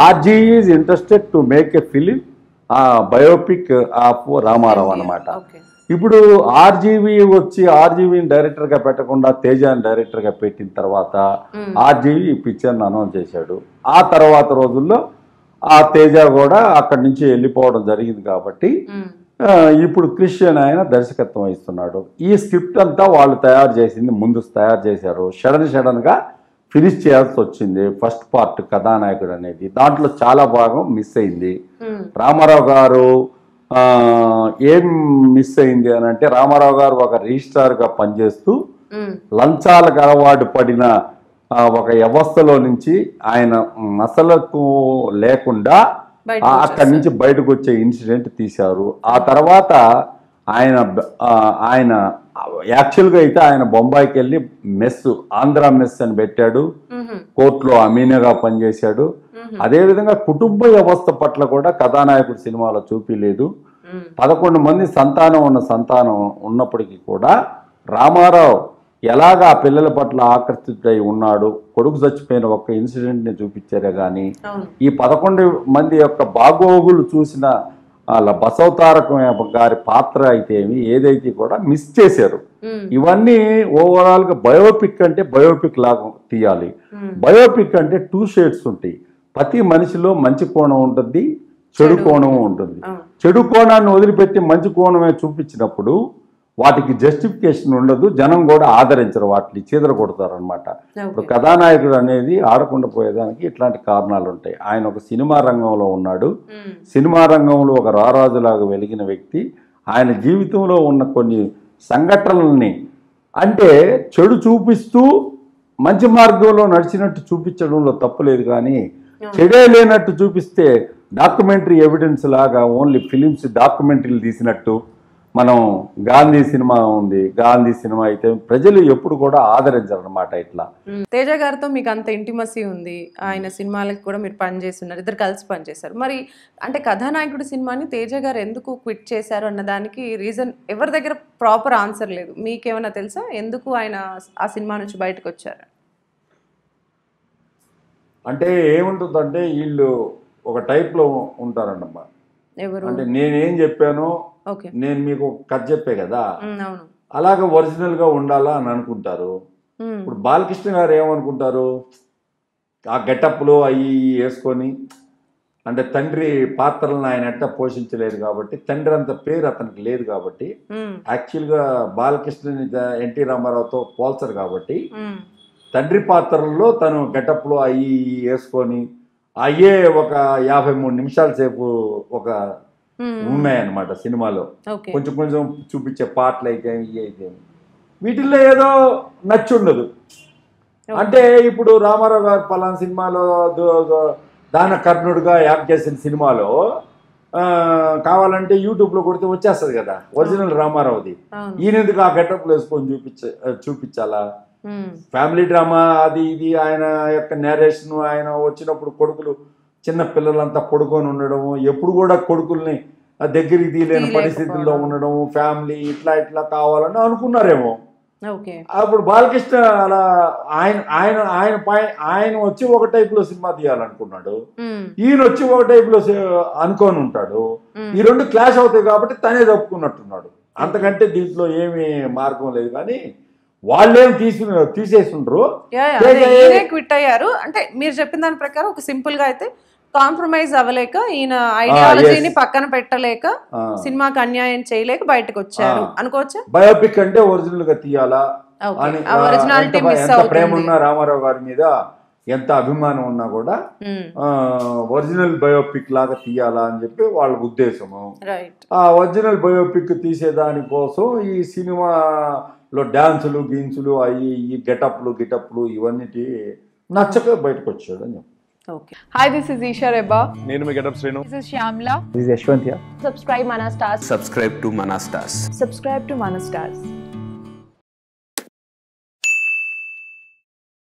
RG is interested to make a film biopic of Ramarao అన్నమాట okay ఇప్పుడు RGV వచ్చి ఆర్జీవీని director గా పెట్టకుండా తేజాని డైరెక్టర్ గా పెట్టిన తర్వాత ఆర్జీవి ఈ పిక్చర్ని అనౌన్స్ చేశాడు ఆ తర్వాత రోజుల్లో ఆ తేజ కూడా అక్కడి నుంచి వెళ్ళిపోవడం జరిగింది కాబట్టి ఆ, ఇప్పుడు క్రిస్టియన్ ఆయన దర్శకత్వం వహిస్తున్నాడు ఈ స్క్రిప్ట్ అంతా వాళ్ళు తయారు చేసింది ముందు తయారు చేశారు సడన్ సడన్ గా ఫినిష్ చేయాల్సి వచ్చింది ఫస్ట్ పార్ట్ కథానాయకుడు అనేది దాంట్లో చాలా భాగం మిస్ అయింది రామారావు గారు ఆ, ఏం మిస్ అయింది అని అంటే రామారావు గారు ఒక రిజిస్ట్రార్గా పనిచేస్తూ లంచాలకు అలవాటు పడిన ఆ, ఒక వ్యవస్థలో నుంచి ఆయన మసలకు లేకుండా బయటకు ఆ, అక్కడి నుంచి బయటకు వచ్చే ఇన్సిడెంట్ తీశారు ఆ తర్వాత ఆయన బ- ఆ, ఆయన యాక్చువల్గా అయితే ఆయన బొంబాయికి వెళ్ళి మెస్ ఆంధ్ర మెస్ అని పెట్టాడు కోర్టులో అమీనగా పనిచేశాడు అదేవిధంగా కుటుంబ వ్యవస్థ పట్ల కూడా కథానాయకుడు సినిమాలో చూపించలేదు పదకొండు మంది సంతానం ఉన్న సంతానం ఉన్నప్పటికీ కూడా రామారావు ఎలాగ ఆ పిల్లల పట్ల ఆకర్షితుడై ఉన్నాడు కొడుకు చచ్చిపోయిన ఒక్క ఇన్సిడెంట్ని చూపించారే కానీ అవును ఈ పదకొండు మంది యొక్క బాగోగులు చూసిన వాళ్ళ బసవతారకం గారి పాత్ర అయితే ఏమి ఏదైతే కూడా మిస్ చేశారు ఉమ్, ఇవన్నీ ఓవరాల్ గా బయోపిక్ అంటే బయోపిక్ లాగా తీయాలి ఉమ్, బయోపిక్ అంటే టూ షేడ్స్ ఉంటాయి ప్రతి మనిషిలో మంచి కోణం ఉంటుంది చెడు కోణం ఉంటుంది అవును చెడు కోణాన్ని వదిలిపెట్టి మంచి కోణమే చూపించినప్పుడు వాటికి జస్టిఫికేషన్ ఉండదు జనం కూడా ఆదరించరు వాటిని చీదర కొడతారు అనమాట ఇప్పుడు ఓకే కథానాయకుడు అనేది ఆడకుండా పోయేదానికి ఇట్లాంటి కారణాలు ఉంటాయి ఆయన ఒక సినిమా రంగంలో ఉన్నాడు ఉమ్, సినిమా రంగంలో ఒక రారాజులాగా వెలిగిన వ్యక్తి ఆయన జీవితంలో ఉన్న కొన్ని సంఘటనల్ని అంటే చెడు చూపిస్తూ మంచి మార్గంలో నడిచినట్టు చూపించడంలో తప్పులేదు కానీ చెడే లేనట్టు చూపిస్తే డాక్యుమెంటరీ ఎవిడెన్స్ లాగా ఓన్లీ ఫిలిమ్స్ డాక్యుమెంటరీలు తీసినట్టు మనం గాంధీ సినిమా ఉంది గాంధీ సినిమా అయితే ప్రజలు ఎప్పుడు కూడా ఆదరించరు అనమాట ఇట్లా ఉమ్. తేజ గారితో మీకు అంత ఇంటిమసీ ఉంది ఆయన సినిమాలకు కూడా మీరు పనిచేస్తున్నారు ఇద్దరు కలిసి పనిచేశారు మరి అంటే కథానాయకుడి సినిమాని తేజ గారు ఎందుకు క్విట్ చేశారు అన్న దానికి రీజన్ ఎవరి దగ్గర ప్రాపర్ ఆన్సర్ లేదు మీకేమైనా తెలుసా ఎందుకు ఆయన ఆ సినిమా నుంచి బయటకు వచ్చారు అంటే ఏముంటుందంటే వీళ్ళు ఒక టైప్లో ఉంటారంటమ్మా ఎవరు అంటే నేనేం చెప్పానో ఓకే నేను మీకు ఒక కథ చెప్పే కదా ఉమ్, అవును అలాగ ఒరిజినల్ గా ఉండాలా అని అనుకుంటారు ఉమ్, ఇప్పుడు బాలకృష్ణ గారు ఏమనుకుంటారు ఆ గెటప్లు అవి వేసుకొని అంటే తండ్రి పాత్రలను ఆయన ఎట్ట పోషించలేదు కాబట్టి తండ్రి అంత పేరు అతనికి లేదు కాబట్టి ఉమ్, యాక్చువల్గా బాలకృష్ణని ద- ఎన్టీ రామారావుతో పోల్చరు కాబట్టి ఉమ్, తండ్రి పాత్రల్లో తను గెటప్లు అవి ఇవి వేసుకొని అయ్యే ఒక యాభై మూడు నిమిషాల సేపు ఒక ఉమ్, ఉన్నాయన్నమాట సినిమాలో ఓకే కొంచెం కొంచెం చూపించే పాటలు అయితే ఇవి అయితే వీటిల్లో ఏదో నచ్చి ఉండదు అంటే ఇప్పుడు రామారావు గారు పలానా సినిమాలో దో- దో- దాన కర్ణుడుగా యాక్ట్ చేసిన సినిమాలో ఆ, కావాలంటే యూట్యూబ్లో కొడితే వచ్చేస్తుంది కదా ఒరిజినల్ రామారావుది అవును ఈయన ఎందుకు ఆ గెటప్లు వేసుకొని చూపించ చూపించాలా ఉమ్, ఫ్యామిలీ డ్రామా అది ఇది ఆయన యొక్క నేరేషన్ ఆయన వచ్చినప్పుడు కొడుకులు చిన్న పిల్లలంతా పడుకొని ఉండడము ఎప్పుడు కూడా కొడుకుల్ని ఆ దగ్గరికి తీయలేని తీయలేకపోవడం. పరిస్థితుల్లో ఉండడం ఫ్యామిలీ ఇట్లా ఇట్లా కావాలని అనుకున్నారేమో ఓకే అప్పుడు బాలకృష్ణ అలా ఆయన ఆయన ఆయన పై ఆయన వచ్చి ఒక టైపులో సినిమా తీయాలనుకున్నాడు ఉమ్, ఈయన వచ్చి ఒక టైపులో సి- అనుకొని ఉంటాడు ఉమ్, ఈ రెండు క్లాష్ అవుతాయి కాబట్టి తనే తప్పుకున్నట్టున్నాడు అంతకంటే దీంట్లో ఏమీ మార్గం లేదు కానీ వాళ్ళేం తీసి తీసేసిండ్రు యా, యా, తేజ అదే ఏ- ఈయనే క్విట్ అయ్యారు అంటే మీరు చెప్పిన దాని ప్రకారం ఒక సింపుల్ గా అయితే కాంప్రమైజ్ అవ్వలేక ఈయన ఐడియాలజీని పక్కన పెట్టలేక ఆ, సినిమాకి అన్యాయం చేయలేక బయటకు వచ్చారు ఆ. అనుకోవచ్చా బయోపిక్ అంటే ఒరిజినల్ గా తీయాలా ఓకే అని ఆ ఒరిజినాలిటీ ఎంత- మిస్ ఎంత ప్రేమ అవుతుంది ఉన్నా రామారావు గారి మీద ఎంత అభిమానం ఉన్నా కూడా ఉమ్, ఒరిజినల్ బయోపిక్ లాగా తీయాలా అని చెప్పి వాళ్ళ ఉద్దేశము రైట్ ఆ ఒరిజినల్ బయోపిక్ తీసేదానికోసం ఈ సినిమాలో డాన్సులు గీన్సులు అవి ఈ గెటప్లు గిటప్లు ఇవన్నిటి నచ్చక బయటకు వచ్చాడు అని చెప్పి okay hi this is Eesha Rebba నేను మీ getup Srinu This is Shyamla. This is Yashwant here. Subscribe Mana Stars. subscribe to Manastas. Subscribe to Mana Stars.